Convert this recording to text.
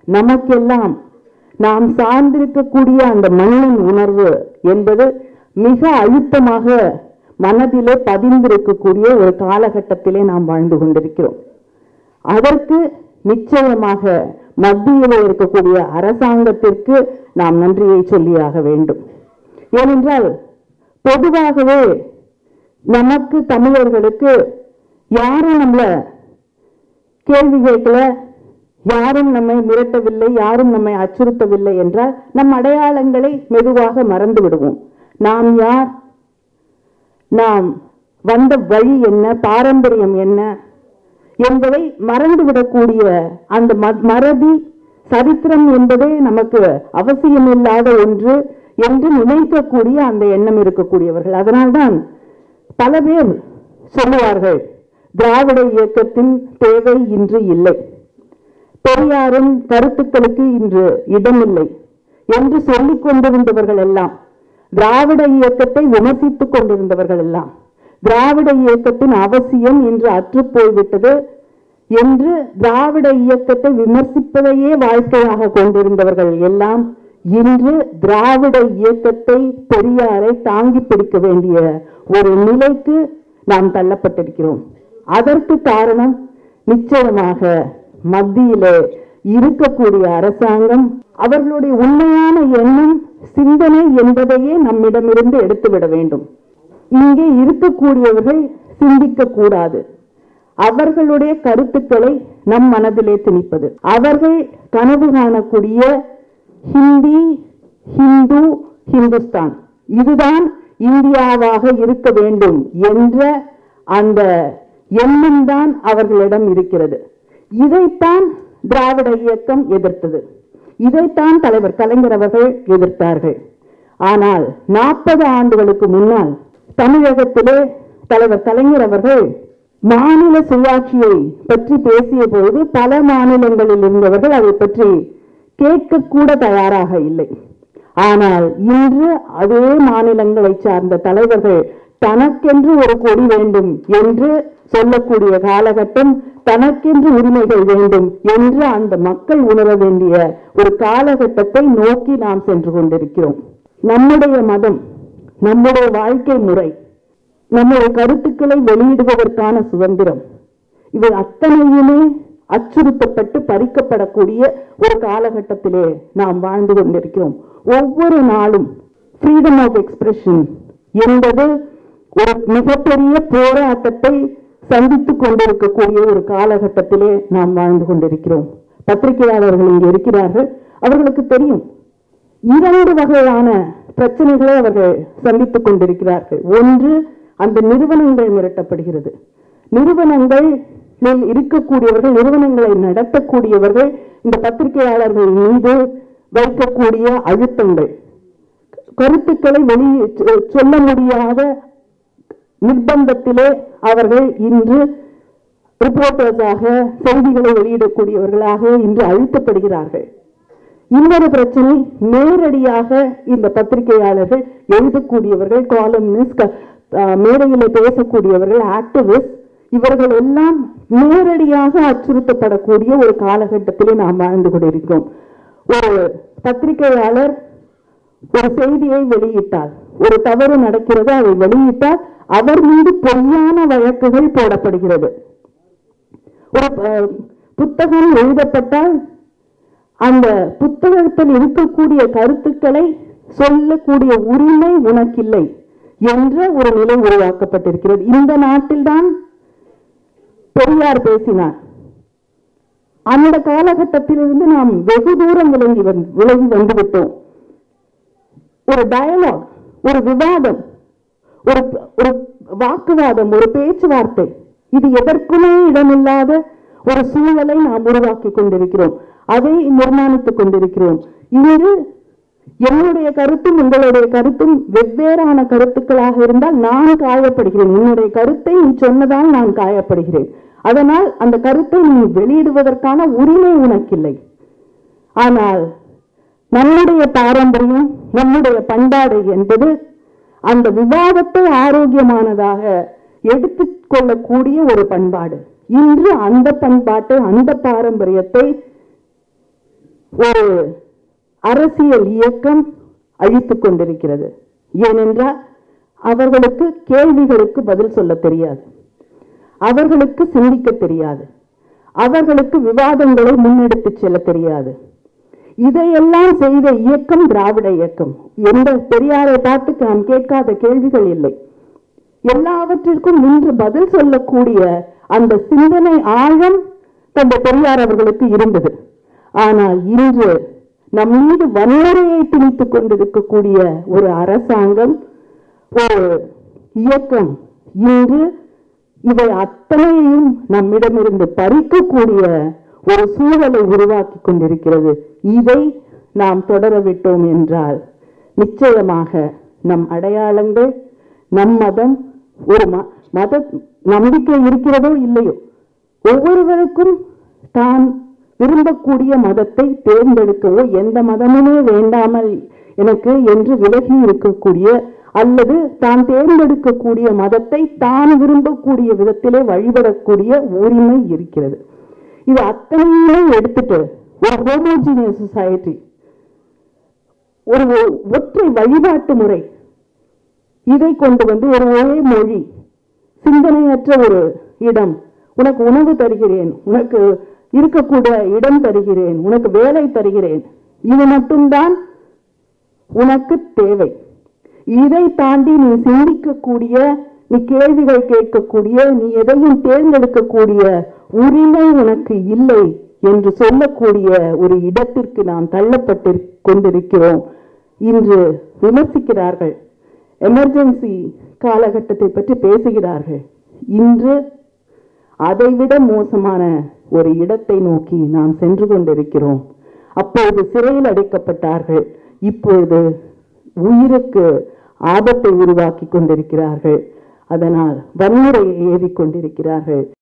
நமக்கெல்லாம் நாம் சார்ந்திருக்கக்கூடிய அந்த மண்ணின் உணர்வு என்பது மிக அழுத்தமாக மனதிலே பதிந்திருக்கக்கூடிய ஒரு காலகட்டத்திலே நாம் வாழ்ந்து கொண்டிருக்கிறோம் அதற்கு நிச்சயமாக மத்தியில் இருக்கக்கூடிய அரசாங்கத்திற்கு நாம் நன்றியை சொல்லியாக வேண்டும் ஏனென்றால் பொதுவாகவே நமக்கு தமிழர்களுக்கு யாரும் நம்மள கேள்வி கேட்கல யாரும் நம்மை மிரட்டவில்லை யாரும் நம்மை அச்சுறுத்தவில்லை என்றால் நம் அடையாளங்களை மெதுவாக மறந்து விடுவோம் நாம் யார் நாம் வந்த வழி என்ன பாரம்பரியம் என்ன என்பதை மறந்துவிடக்கூடிய அந்த ம- மறதி சரித்திரம் என்பதே நமக்கு அவசியமில்லாத ஒன்று என்று நினைக்கக்கூடிய அந்த எண்ணம் இருக்கக்கூடியவர்கள் அதனால்தான் பல பேர் சொல்லுவார்கள் திராவிட இயக்கத்தின் தேவை இன்று இல்லை பெரியாரின் கருத்துக்களுக்கு இன்று இடமில்லை என்று சொல்லிக் கொண்டிருந்தவர்கள் எல்லாம் திராவிட இயக்கத்தை விமர்சித்துக் கொண்டிருந்தவர்கள் எல்லாம் திராவிட இயக்கத்தின் அவசியம் இன்று அற்றுப் போய்விட்டது என்று திராவிட இயக்கத்தை விமர்சிப்பதையே வாழ்க்கையாக கொண்டிருந்தவர்கள் எல்லாம் இன்று திராவிட இயக்கத்தை பெரியாரை தாங்கி பிடிக்க வேண்டிய ஒரு நிலைக்கு நாம் தள்ளப்பட்டிருக்கிறோம் அதற்கு காரணம் நிச்சயமாக மத்தியிலே இருக்கக்கூடிய அரசாங்கம் அவர்களுடைய உண்மையான எண்ணம் சிந்தனை என்பதையே நம்மிடமிருந்து எடுத்துவிட வேண்டும் இங்கே இருக்கக்கூடியவர்கள் சிந்திக்க கூடாது அவர்களுடைய கருத்துக்களை நம் மனதிலே திணிப்பது அவர்கள் கனவு காணக்கூடிய ஹிந்தி ஹிந்து ஹிந்துஸ்தான் இதுதான் இந்தியாவாக இருக்க வேண்டும் என்ற அந்த எண்ணம் தான் அவர்களிடம் இருக்கிறது இதைத்தான் திராவிட இயக்கம் எதிர்த்தது இதைத்தான் தலைவர் கலைஞர் அவர்கள் எதிர்த்தார்கள் ஆனால் நாற்பது ஆண்டுகளுக்கு முன்னால் தமிழகத்திலே தலைவர் கலைஞர் அவர்கள் மாநில சுயாட்சியை பற்றி பேசிய பொழுது பல மாநிலங்களில் இருந்தவர்கள் அதை பற்றி கேட்கக்கூட தயாராக இல்லை ஆனால் இன்று அதே மாநிலங்களை சார்ந்த தலைவர்கள் தனக்கென்று ஒரு கொடி வேண்டும் என்று சொல்லக்கூடிய காலகட்டம் தனக்கென்று உரிமைகள் வேண்டும் என்று அந்த மக்கள் உணர வேண்டிய ஒரு காலகட்டத்தை நோக்கி நாம் சென்று கொண்டிருக்கிறோம் நம்முடைய மதம் நம்முடைய வாழ்க்கை முறை நம்முடைய கருத்துக்களை வெளியிடுவதற்கான சுதந்திரம் இவை அத்தனையுமே அச்சுறுத்தப்பட்டு பறிக்கப்படக்கூடிய ஒரு காலகட்டத்திலே நாம் வாழ்ந்து கொண்டிருக்கிறோம் ஒவ்வொரு நாளும் ஃப்ரீடம் ஆஃப் எக்ஸ்பிரஷன் என்பது ஒரு மிகப்பெரிய போராட்டத்தை சந்தித்துக் கொண்டிருக்கக்கூடிய ஒரு காலகட்டத்திலே நாம் வாழ்ந்து கொண்டிருக்கிறோம் பத்திரிகையாளர்கள் இங்கே இருக்கிறார்கள் அவர்களுக்கு தெரியும் இரண்டு வகையான பிரச்சனைகளை அவர்கள் சந்தித்துக் கொண்டிருக்கிறார்கள் ஒன்று அந்த நிறுவனங்கள் மிரட்டப்படுகிறது நிறுவனங்களில் இருக்கக்கூடியவர்கள் நிறுவனங்களை நடத்தக்கூடியவர்கள் இந்த பத்திரிகையாளர்கள் மீது வைக்கக்கூடிய அழுத்தங்கள் கருத்துக்களை வெளி சொல்ல முடியாத நிர்பந்தத்திலே அவர்கள் இன்று ரிப்போர்ட்டர்ஸாக செய்திகளை வெளியிடக்கூடியவர்களாக இன்று அழுத்தப்படுகிறார்கள் இன்னொரு பிரச்சனை நேரடியாக இந்த பத்திரிகையாளர்கள் எழுதக்கூடியவர்கள் காலம்னிஸ்ட் மேடையில் பேசக்கூடியவர்கள் ஆக்டிவிஸ்ட் இவர்கள் எல்லாம் நேரடியாக அச்சுறுத்தப்படக்கூடிய ஒரு காலகட்டத்திலே நாம் வாழ்ந்து கொண்டிருக்கிறோம் ஒரு பத்திரிகையாளர் ஒரு செய்தியை வெளியிட்டால் ஒரு தவறு நடக்கிறது அதை வெளியிட்டால் அவர் மீது பொய்யான வழக்குகள் போடப்படுகிறது ஒரு அஹ், புத்தகம் எழுதப்பட்டால் அந்த புத்தகத்தில் இருக்கக்கூடிய கருத்துக்களை சொல்லக்கூடிய உரிமை உனக்கில்லை என்ற ஒரு நிலை உருவாக்கப்பட்டிருக்கிறது இந்த நாட்டில்தான் பெரியார் பேசினார் அந்த காலகட்டத்திலிருந்து நாம் வெகு தூரம் விளங்கி வந்து- விலகி வந்துவிட்டோம் ஒரு டயலாக் ஒரு விவாதம் ஒரு ஒரு வாக்குவாதம் ஒரு பேச்சுவார்த்தை இது எதற்குமே இடமில்லாத ஒரு சூழலை நாம் உருவாக்கி கொண்டிருக்கிறோம் அதை நிர்மாணித்துக் கொண்டிருக்கிறோம் இங்கு என்னுடைய கருத்தும் உங்களுடைய கருத்தும் வெவ்வேறான கருத்துக்களாக இருந்தால் நான் காயப்படுகிறேன் உன்னுடைய கருத்தை நீ சொன்னதால் நான் காயப்படுகிறேன் அதனால் அந்த கருத்தை நீ வெளியிடுவதற்கான உரிமை உனக்கில்லை ஆனால் நம்முடைய பாரம்பரியம் நம்முடைய பண்பாடு என்பது அந்த விவாதத்தை ஆரோக்கியமானதாக எடுத்துக்கொள்ளக்கூடிய ஒரு பண்பாடு இன்று அந்த பண்பாட்டை அந்த பாரம்பரியத்தை ஒரு அரசியல் இயக்கம் அழித்துக் கொண்டிருக்கிறது ஏனென்றால் அவர்களுக்கு கேள்விகளுக்கு பதில் சொல்ல தெரியாது அவர்களுக்கு சிந்திக்க தெரியாது அவர்களுக்கு விவாதங்களை முன்னெடுத்துச் செல்ல தெரியாது இதையெல்லாம் செய்த இயக்கம் திராவிட இயக்கம் எந்த பெரியாரை பார்த்து நாம் கேட்காத கேள்விகள் இல்லை எல்லாவற்றிற்கும் நின்று பதில் சொல்லக்கூடிய அந்த சிந்தனை ஆழம் தந்தை பெரியார் அவர்களுக்கு இருந்தது ஆனால் இன்று நம் மீது வன்முறையை திணித்துக் கொண்டிருக்கக்கூடிய ஒரு அரசாங்கம் ஒரு இயக்கம் இன்று இவை அத்தனையும் நம்மிடமிருந்து பறிக்கக்கூடிய ஒரு சூழலை உருவாக்கி கொண்டிருக்கிறது இதை நாம் தொடர விட்டோம் என்றால் நிச்சயமாக நம் அடையாளங்கள் நம் மதம் ஒரு ம மத நம்பிக்கை இருக்கிறதோ இல்லையோ ஒவ்வொருவருக்கும் தான் விரும்பக்கூடிய மதத்தை தேர்ந்தெடுக்கவோ எந்த மதமுமே வேண்டாமல் எனக்கு என்று விலகி இருக்கக்கூடிய அல்லது தான் தேர்ந்தெடுக்கக்கூடிய மதத்தை தான் விரும்பக்கூடிய விதத்திலே வழிபடக்கூடிய உரிமை இருக்கிறது இது அத்தனையுமே எடுத்துட்டு ஒரு ஹோமோஜினியஸ் சொசைட்டி ஒரு ஒ- ஒற்றை வழிபாட்டு முறை இதை கொண்டு வந்து ஒரு ஒரே மொழி சிந்தனையற்ற ஒரு இடம் உனக்கு உணவு தருகிறேன் உனக்கு இருக்கக்கூடிய இடம் தருகிறேன் உனக்கு வேலை தருகிறேன் இது மட்டும்தான் உனக்கு தேவை இதை தாண்டி நீ சிந்திக்கக்கூடிய நீ கேள்விகள் கேட்கக்கூடிய நீ எதையும் தேர்ந்தெடுக்கக்கூடிய உரிமை உனக்கு இல்லை என்று சொல்லக்கூடிய ஒரு இடத்திற்கு நாம் தள்ளப்பட்டு கொண்டிருக்கிறோம் இன்று விமர்சிக்கிறார்கள் எமர்ஜென்சி காலகட்டத்தை பற்றி பேசுகிறார்கள் இன்று அதைவிட மோசமான ஒரு இடத்தை நோக்கி நாம் சென்று கொண்டிருக்கிறோம் அப்பொழுது சிறையில் அடைக்கப்பட்டார்கள் இப்பொழுது உயிருக்கு ஆபத்தை உருவாக்கி கொண்டிருக்கிறார்கள் அதனால் வன்முறையை ஏவிக் கொண்டிருக்கிறார்கள்